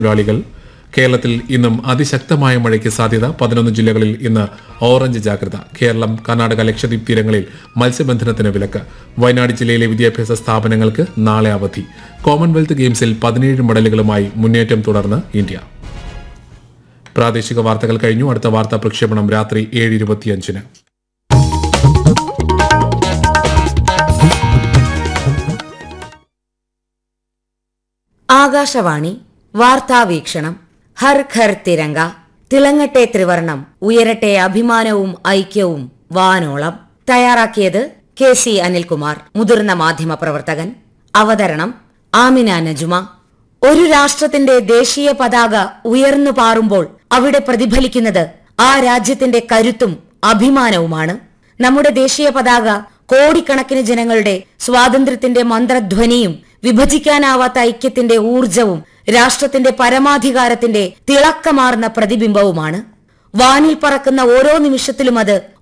തൊഴിലാളികൾ കേരളത്തിൽ ഇന്നും അതിശക്തമായ മഴയ്ക്ക് സാധ്യത പതിനൊന്ന് ജില്ലകളിൽ ഇന്ന് ഓറഞ്ച് ജാഗ്രത കേരളം കർണാടക ലക്ഷദ്വീപ് തീരങ്ങളിൽ മത്സ്യബന്ധനത്തിന് വിലക്ക് വയനാട് ജില്ലയിലെ വിദ്യാഭ്യാസ സ്ഥാപനങ്ങൾക്ക് നാളെ അവധി കോമൺവെൽത്ത് ഗെയിംസിൽ പതിനേഴ് മെഡലുകളുമായി മുന്നേറ്റം തുടർന്ന് ഇന്ത്യ പ്രാദേശിക വാർത്തകൾ കഴിഞ്ഞു അടുത്ത വാർത്താ പ്രക്ഷേപണം രാത്രി ഏഴ് ഇരുപത്തിയഞ്ചിന് ആകാശവാണി വാർത്താവീക്ഷണം ഹർ ഘർ തിരങ്ക തിളങ്ങട്ടെ ത്രിവർണം ഉയരട്ടെ അഭിമാനവും ഐക്യവും വാനോളം തയ്യാറാക്കിയത് കെ സി അനിൽകുമാർ മുതിർന്ന മാധ്യമ പ്രവർത്തകൻ അവതരണം ആമിന നജുമ ഒരു രാഷ്ട്രത്തിന്റെ ദേശീയ പതാക ഉയർന്നു പാറുമ്പോൾ അവിടെ പ്രതിഫലിക്കുന്നത് ആ രാജ്യത്തിന്റെ കരുത്തും അഭിമാനവുമാണ് നമ്മുടെ ദേശീയ പതാക കോടിക്കണക്കിന് ജനങ്ങളുടെ സ്വാതന്ത്ര്യത്തിന്റെ മന്ത്രധ്വനിയും വിഭജിക്കാനാവാത്ത ഐക്യത്തിന്റെ ഊർജവും രാഷ്ട്രത്തിന്റെ പരമാധികാരത്തിന്റെ തിളക്കമാർന്ന പ്രതിബിംബവുമാണ് വാനിൽ പറക്കുന്ന ഓരോ നിമിഷത്തിലും അത്